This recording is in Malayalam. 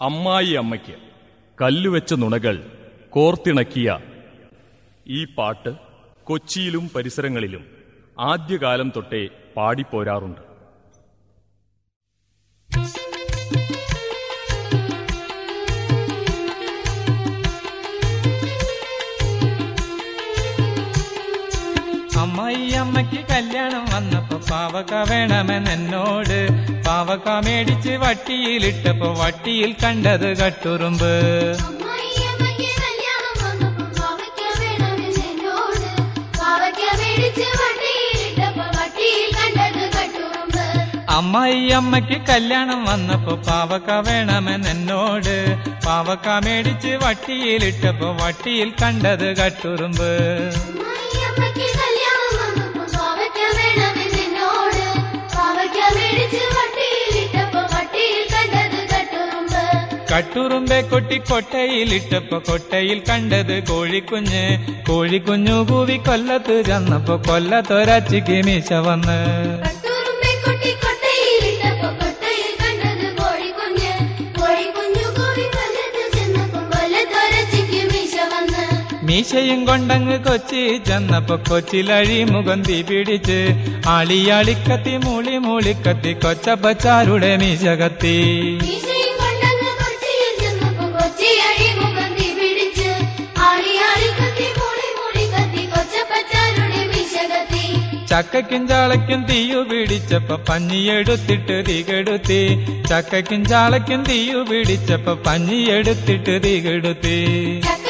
അമ്മായി അമ്മയ്ക്ക് കല്ലുവെച്ച നുണകൾ കോർത്തിണക്കിയ ഈ പാട്ട് കൊച്ചിയിലും പരിസരങ്ങളിലും ആദ്യകാലം തൊട്ടേ പാടിപ്പോരാറുണ്ട് അമ്മായി അമ്മയ്ക്ക് കല്യാണം വന്നപ്പോ പാവക്ക വേണമെന്ന് എന്നോട് പാവക്ക മേടിച്ച് വട്ടിയിലിട്ടപ്പോ വട്ടിയിൽ കണ്ടത് കട്ടുറുമ്പ് അമ്മായിയമ്മയ്ക്ക് കല്യാണം വന്നപ്പോൾ പാവയ്ക്ക വേണമെന്ന് എന്നോട് പാവയ്ക്ക മേടിച്ച് വട്ടിയിലിട്ടപ്പോൾ വട്ടിയിൽ കണ്ടത് കട്ടുറുമ്പ് അമ്മായി അമ്മയ്ക്ക് കല്യാണം വന്നപ്പോ പാവക്ക വേണമെന്ന് എന്നോട് പാവക്ക മേടിച്ച് വട്ടിയിലിട്ടപ്പോ വട്ടിയിൽ കണ്ടത് കട്ടുറുമ്പ് അമ്മായിയമ്മയ്ക്ക് കല്യാണം വന്നപ്പോൾ പാവയ്ക്ക വേണമെന്ന് എന്നോട് പാവയ്ക്ക മേടിച്ച് വട്ടിയിലിട്ടപ്പോൾ വട്ടിയിൽ കണ്ടത് കട്ടുറുമ്പ് കട്ടുറുമ്പെ കൊട്ടി കൊട്ടയിലിട്ടപ്പോ കൊട്ടയിൽ കണ്ടത് കോഴിക്കുഞ്ഞ് കോഴിക്കുഞ്ഞു കൂവി കൊല്ലത്ത് ചെന്നപ്പോ കൊല്ലത്തൊരച്ചിക്ക് മീശ വന്ന് കട്ടുറുമ്പെ കൊട്ടി കൊട്ടയിലിട്ടപ്പോൾ കൊട്ടയിൽ കണ്ടത് കോഴിക്കുഞ്ഞ് കോഴിക്കുഞ്ഞു കോഴി കൊല്ലത്ത് ചെന്നപ്പോൾ കൊല്ലത്തൊരച്ചിക്ക് മീശ വന്ന് മീശയും കൊണ്ടങ്ങ് കൊച്ചി ചെന്നപ്പോ കൊച്ചിലഴി മുഖന്തി പിടിച്ച് ആളിയാളിക്കത്തി മൂളി മൂളിക്കത്തി കൊച്ചപ്പച്ചാരുടെ മീശ കത്തി മീശയും കൊണ്ടങ്ങ് കൊച്ചിയിൽ ചെന്നപ്പോൾ കൊച്ചി അഴിമുഖന്തി പിടിച്ച് ആളി ആളി കത്തി മൂളി മൂളി കത്തി കൊച്ചപ്പച്ചാരുടെ മീശ കത്തി ചക്കയ്ക്കും ചാളയ്ക്കും തീയു പിടിച്ചപ്പോ പഞ്ഞിയെടുത്തിട്ട് തീ കെടുത്തി ചക്കയ്ക്കും ചാളയ്ക്കും തീയു പിടിച്ചപ്പോ പഞ്ഞിയെടുത്തിട്ട് തീ കെടുത്തി ചക്ക